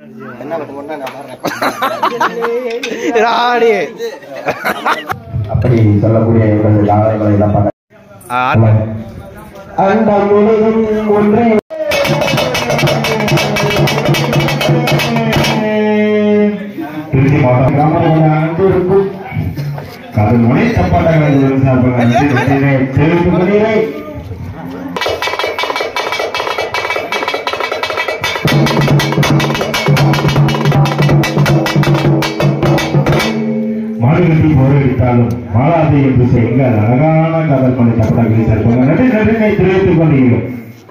ராடி அப்படி சொல்லக்கூடிய இவர்கள் யாகங்களை எல்லாம் பண்ண அந்த முழுதும் ஒன்றே திருச்சி மாவட்டம் கிராமம் அன்பிற்கும் கதல் முனை தப்பாட்டங்கள் தெரிவித்து கொள்கிறேன் மாநிலத்தில் போரடித்தாலும் மாலாது என்று செய்யுங்க அழகான காதல் பண்ணி தப்படாக சேர்ப்பாங்க நன்றி நன்றினை தெரிவித்துக் கொள்கிறோம்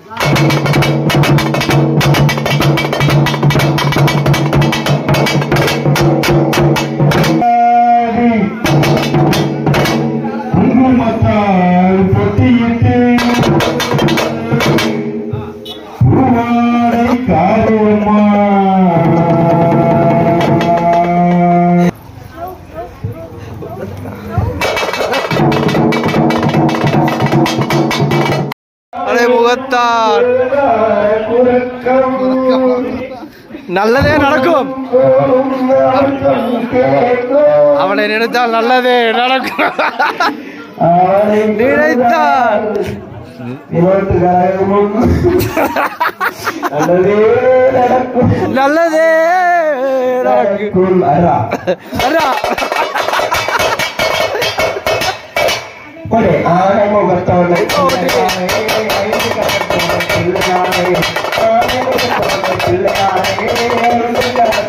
குங்குமத்தால் பொத்தியிட்டு பூவாடை காரியமா அடே முகத்தான் நல்லதே நடக்கும் அவனை நினைத்தால் நல்லதே நடக்கும் நினைத்தால் நல்லதே நடக்கும் அடா. ஒரு ஆரம்பத்தோடு பிள்ளையாரே